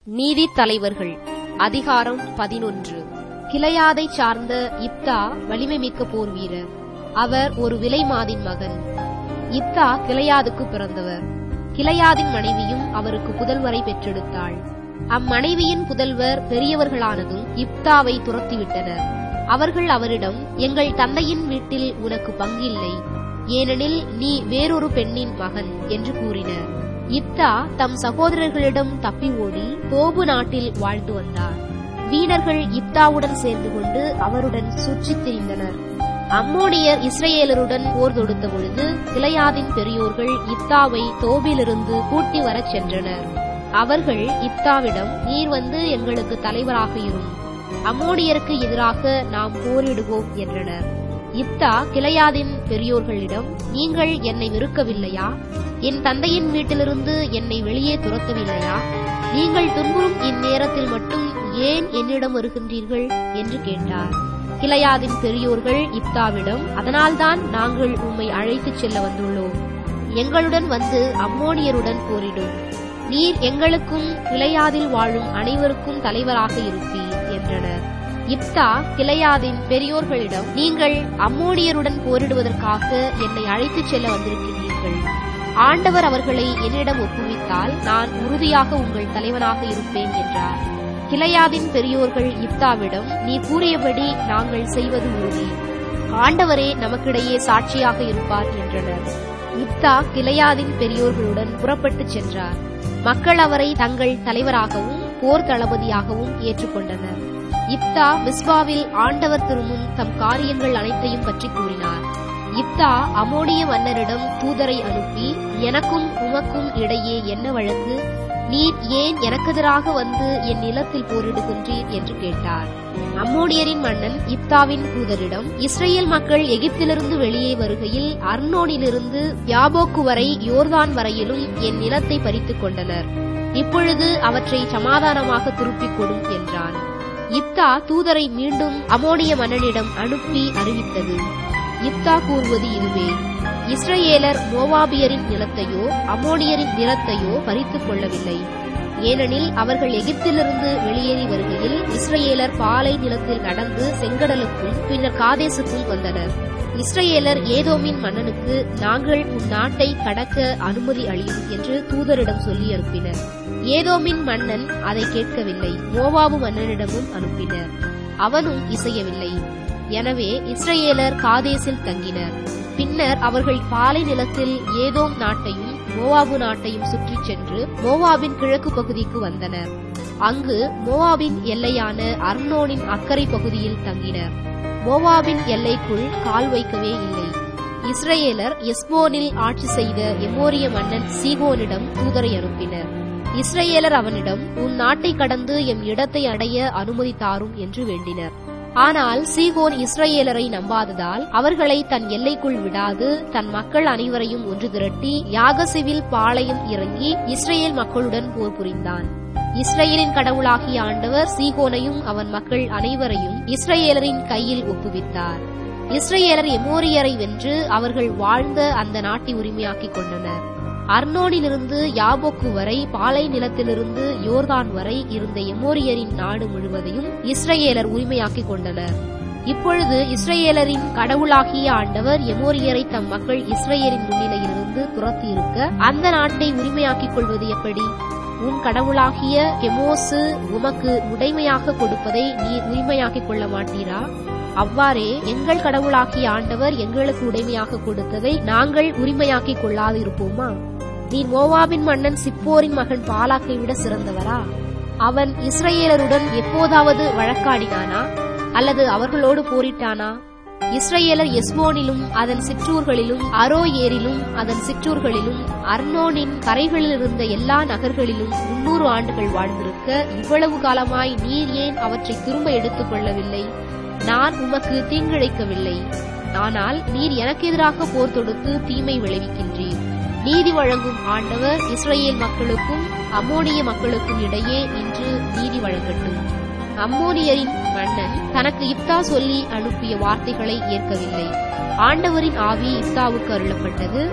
நீதித் தலைவர்கள் அதிகாரம் பதினொன்று கிளையாதைச் சார்ந்த இப்தா வலிமை மிக்க போர் வீரர் அவர் ஒரு விலைமாதின் மகன் இப்தா கிளையாதுக்கு பிறந்தவர் கிளையாதின் மனைவியும் அவருக்கு புதல்வரை பெற்றெடுத்தாள் அம்மனைவியின் புதல்வர் பெரியவர்களானதும் இப்தாவை துரத்திவிட்டனர் அவர்கள் அவரிடம் எங்கள் தந்தையின் வீட்டில் உனக்கு பங்கில்லை ஏனெனில் நீ வேறொரு பெண்ணின் மகன் என்று கூறினர் இப்தா தம் சகோதரர்களிடம் தப்பி ஓடி தோபு நாட்டில் வாழ்ந்து வந்தார் வீணர்கள் இப்தாவுடன் சேர்ந்து கொண்டு அவருடன் சுற்றித் திரிந்தனர் அம்மோனியர் இஸ்ரேலருடன் போர் தொடுத்த பொழுது கிளையாதின் பெரியோர்கள் இப்தாவை தோபிலிருந்து கூட்டி வரச் சென்றனர் அவர்கள் இப்தாவிடம் நீர் வந்து எங்களுக்கு தலைவராக இரும் அம்மோனியருக்கு எதிராக நாம் போரிடுவோம் என்றனர் இப்தா கிளையாதின் பெரியோர்களிடம் நீங்கள் என்னை வெறுக்கவில்லையா என் தந்தையின் வீட்டிலிருந்து என்னை வெளியே துரத்தவில்லையா நீங்கள் துன்புறும் இந்நேரத்தில் மட்டும் ஏன் என்னிடம் வருகின்றீர்கள் என்று கேட்டார் கிளையாதின் பெரியோர்கள் இப்தாவிடம் அதனால்தான் நாங்கள் உம்மை அழைத்துச் செல்ல வந்துள்ளோம் எங்களுடன் வந்து அம்மோனியருடன் போரிடும் நீர் எங்களுக்கும் கிளையாதில் வாழும் அனைவருக்கும் தலைவராக இருப்பீர் என்றனர் இப்தா கிளையாதின் பெரியோர்களிடம் நீங்கள் அம்மோனியருடன் போரிடுவதற்காக என்னை அழைத்துச் செல்ல வந்திருக்கிறீர்கள் ஆண்டவர் அவர்களை என்னிடம் ஒப்புவித்தால் நான் உறுதியாக உங்கள் தலைவனாக இருப்பேன் என்றார் கிளையாதின் பெரியோர்கள் இப்தாவிடம் நீ கூறியபடி நாங்கள் செய்வது உறுதி ஆண்டவரே நமக்கிடையே சாட்சியாக இருப்பார் என்றனர் இப்தா கிளையாதின் பெரியோர்களுடன் புறப்பட்டுச் சென்றார் மக்கள் அவரை தங்கள் தலைவராகவும் போர் தளபதியாகவும் ஏற்றுக்கொண்டனர் இப்தா மிஸ்பாவில் ஆண்டவர் திருமுன் தம் காரியங்கள் அனைத்தையும் பற்றி கூறினார் இப்தா அமோனிய மன்னரிடம் தூதரை அனுப்பி எனக்கும் உமக்கும் இடையே என்ன வழக்கு நீர் ஏன் எனக்கெதிராக வந்து என் நிலத்தில் போரிடுகின்றீர் என்று கேட்டார் அம்மோனியரின் மன்னன் இப்தாவின் தூதரிடம் இஸ்ரேல் மக்கள் எகிப்திலிருந்து வெளியே வருகையில் அர்னோனிலிருந்து யாபோக்கு வரை யோர்தான் வரையிலும் என் நிலத்தை பறித்துக் கொண்டனர் இப்பொழுது அவற்றை சமாதானமாக திருப்பிக் கொடும் என்றான் இப்தா தூதரை மீண்டும் அமோனிய மன்னனிடம் அனுப்பி அறிவித்தது இப்தா கூறுவது இதுவே இஸ்ரேலர் மோவாபியரின் நிலத்தையோ அமோனியரின் நிலத்தையோ பறித்துக் கொள்ளவில்லை ஏனெனில் அவர்கள் எகிப்திலிருந்து வெளியேறி வருகையில் இஸ்ரேலர் பாலை நிலத்தில் நடந்து செங்கடலுக்கும் பின்னர் காதேசுக்கும் வந்தனர் இஸ்ரேலர் ஏதோமின் மன்னனுக்கு நாங்கள் உன் நாட்டை கடக்க அனுமதி அளியும் என்று தூதரிடம் சொல்லி அனுப்பினர் ஏதோமின் மன்னன் அதை கேட்கவில்லை மோவாபு மன்னனிடமும் அனுப்பினர் அவனும் இசையவில்லை எனவே இஸ்ரேலர் காதேசில் தங்கினர் பின்னர் அவர்கள் பாலை நிலத்தில் ஏதோம் நாட்டையும் மோவாபு நாட்டையும் சுற்றிச் சென்று மோவாபின் கிழக்கு பகுதிக்கு வந்தனர் அங்கு மோவாபின் எல்லையான அர்னோனின் அக்கறை பகுதியில் தங்கினர் மோவாபின் எல்லைக்குள் கால் வைக்கவே இல்லை இஸ்ரேலர் எஸ்போனில் ஆட்சி செய்த எமோரிய மன்னன் சீகோனிடம் தூதரை அனுப்பினர் இஸ்ரேலர் அவனிடம் உன் நாட்டை கடந்து எம் இடத்தை அடைய அனுமதி தாரும் என்று வேண்டினர் ஆனால் சீகோன் இஸ்ரேலரை நம்பாததால் அவர்களை தன் எல்லைக்குள் விடாது தன் மக்கள் அனைவரையும் ஒன்று திரட்டி யாகசிவில் பாளையம் இறங்கி இஸ்ரேல் மக்களுடன் போர் புரிந்தான் இஸ்ரேலின் கடவுளாகிய ஆண்டவர் சீகோனையும் அவன் மக்கள் அனைவரையும் இஸ்ரேலரின் கையில் ஒப்புவித்தார் இஸ்ரேலர் எமோரியரை வென்று அவர்கள் வாழ்ந்த அந்த நாட்டை உரிமையாக்கிக் கொண்டனர் அர்னோனிலிருந்து யாபோக்கு வரை பாலை நிலத்திலிருந்து யோர்தான் வரை இருந்த எமோரியரின் நாடு முழுவதையும் இஸ்ரேலர் உரிமையாக்கிக் கொண்டனர் இப்பொழுது இஸ்ரேலரின் கடவுளாகிய ஆண்டவர் எமோரியரை தம் மக்கள் இஸ்ரேலரின் முன்னிலையிலிருந்து துரத்தி இருக்க அந்த நாட்டை உரிமையாக்கிக் கொள்வது எப்படி உன் கடவுளாகிய கெமோசு உமக்கு உடைமையாக கொடுப்பதை நீர் உரிமையாக்கிக் கொள்ள மாட்டீரா அவ்வாறே எங்கள் கடவுளாகிய ஆண்டவர் எங்களுக்கு உடைமையாக கொடுத்ததை நாங்கள் உரிமையாக்கிக் கொள்ளாது இருப்போமா நீ மோவாபின் மன்னன் சிப்போரின் மகன் பாலாக்கை விட சிறந்தவரா அவன் இஸ்ரேலருடன் எப்போதாவது வழக்காடினானா அல்லது அவர்களோடு போரிட்டானா இஸ்ரேலர் எஸ்மோனிலும் அதன் சிற்றூர்களிலும் அரோ ஏரிலும் அதன் சிற்றூர்களிலும் அர்னோனின் கரைகளில் இருந்த எல்லா நகர்களிலும் முன்னூறு ஆண்டுகள் வாழ்ந்திருக்க இவ்வளவு காலமாய் நீர் ஏன் அவற்றை திரும்ப எடுத்துக் கொள்ளவில்லை நான் உமக்கு தீங்கிழைக்கவில்லை ஆனால் நீர் எனக்கு எதிராக போர் தொடுத்து தீமை விளைவிக்கின்றீர் நீதி வழங்கும் ஆண்டவர் இஸ்ரேல் மக்களுக்கும் அம்மோனிய மக்களுக்கும் இடையே இன்று நீதி வழங்கட்டும் அம்மோனியரின் மன்னன் தனக்கு இப்தா சொல்லி அனுப்பிய வார்த்தைகளை ஏற்கவில்லை ஆண்டவரின் ஆவி இப்தாவுக்கு அருளப்பட்டது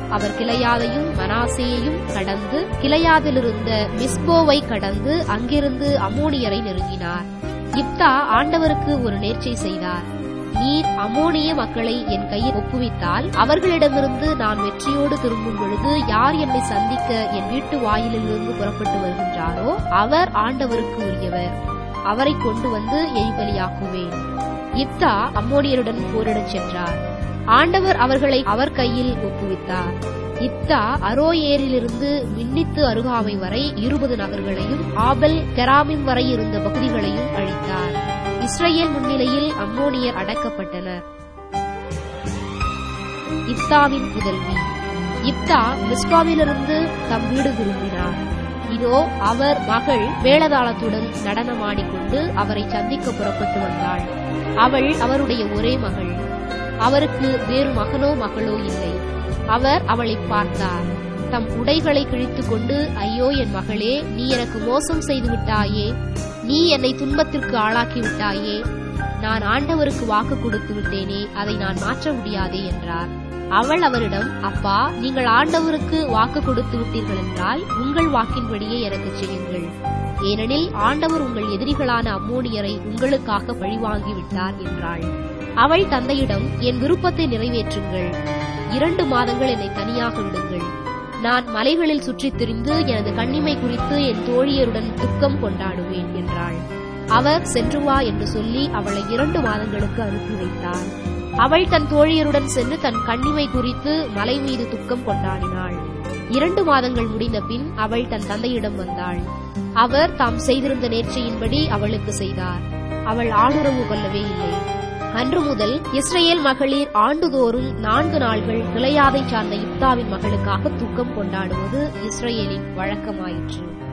அவர் கிளையாதையும் மனாசேயையும் கடந்து கிளையாதிலிருந்த மிஸ்போவை கடந்து அங்கிருந்து அமோனியரை நெருங்கினார் இப்தா ஆண்டவருக்கு ஒரு நேர்ச்சை செய்தார் நீர் அமோனிய மக்களை என் கையில் ஒப்புவித்தால் அவர்களிடமிருந்து நான் வெற்றியோடு திரும்பும் பொழுது யார் என்னை சந்திக்க என் வீட்டு வாயிலிலிருந்து புறப்பட்டு வருகின்றாரோ அவர் ஆண்டவருக்கு உரியவர் அவரை கொண்டு வந்து எரிபலியாக்குவேன் இப்தா அம்மோனியருடன் போரிடச் சென்றார் ஆண்டவர் அவர்களை அவர் கையில் ஒப்புவித்தார் இப்தா அரோயேரிலிருந்து மின்னித்து அருகாமை வரை இருபது நகர்களையும் ஆபல் கெராமிம் வரை இருந்த பகுதிகளையும் அழித்தார் இஸ்ரேல் முன்னிலையில் அம்மோனியர் அடக்கப்பட்டனர் இப்தாவின் புதல்வி இப்தா மிஸ்பாவிலிருந்து தம் வீடு திரும்பினார் இதோ அவர் மகள் மேளதாளத்துடன் நடனமாடிக்கொண்டு அவரை சந்திக்க புறப்பட்டு வந்தாள் அவள் அவருடைய ஒரே மகள் அவருக்கு வேறு மகனோ மகளோ இல்லை அவர் அவளை பார்த்தார் தம் உடைகளை கிழித்துக் கொண்டு ஐயோ என் மகளே நீ எனக்கு மோசம் செய்து விட்டாயே நீ என்னை துன்பத்திற்கு ஆளாக்கி விட்டாயே நான் ஆண்டவருக்கு வாக்கு கொடுத்து விட்டேனே அதை நான் மாற்ற முடியாதே என்றார் அவள் அவரிடம் அப்பா நீங்கள் ஆண்டவருக்கு வாக்கு கொடுத்து விட்டீர்கள் என்றால் உங்கள் வாக்கின்படியே எனக்கு செய்யுங்கள் ஏனெனில் ஆண்டவர் உங்கள் எதிரிகளான அம்மோனியரை உங்களுக்காக பழிவாங்கி விட்டார் என்றாள் அவள் தந்தையிடம் என் விருப்பத்தை நிறைவேற்றுங்கள் இரண்டு மாதங்கள் என்னை தனியாக விடுங்கள் நான் மலைகளில் சுற்றித் திரிந்து எனது கண்ணிமை குறித்து என் தோழியருடன் துக்கம் கொண்டாடுவேன் என்றாள் அவர் சென்று வா என்று சொல்லி அவளை இரண்டு மாதங்களுக்கு அனுப்பி வைத்தார் அவள் தன் தோழியருடன் சென்று தன் கண்ணிமை குறித்து மலை மீது துக்கம் கொண்டாடினாள் இரண்டு மாதங்கள் முடிந்த பின் அவள் தன் தந்தையிடம் வந்தாள் அவர் தாம் செய்திருந்த நேர்ச்சையின்படி அவளுக்கு செய்தார் அவள் ஆணுறவு கொள்ளவே இல்லை அன்று முதல் இஸ்ரேல் மகளிர் ஆண்டுதோறும் நான்கு நாள்கள் கிளையாதை சார்ந்த யுப்தாவின் மகளுக்காக துக்கம் கொண்டாடுவது இஸ்ரேலின் வழக்கமாயிற்று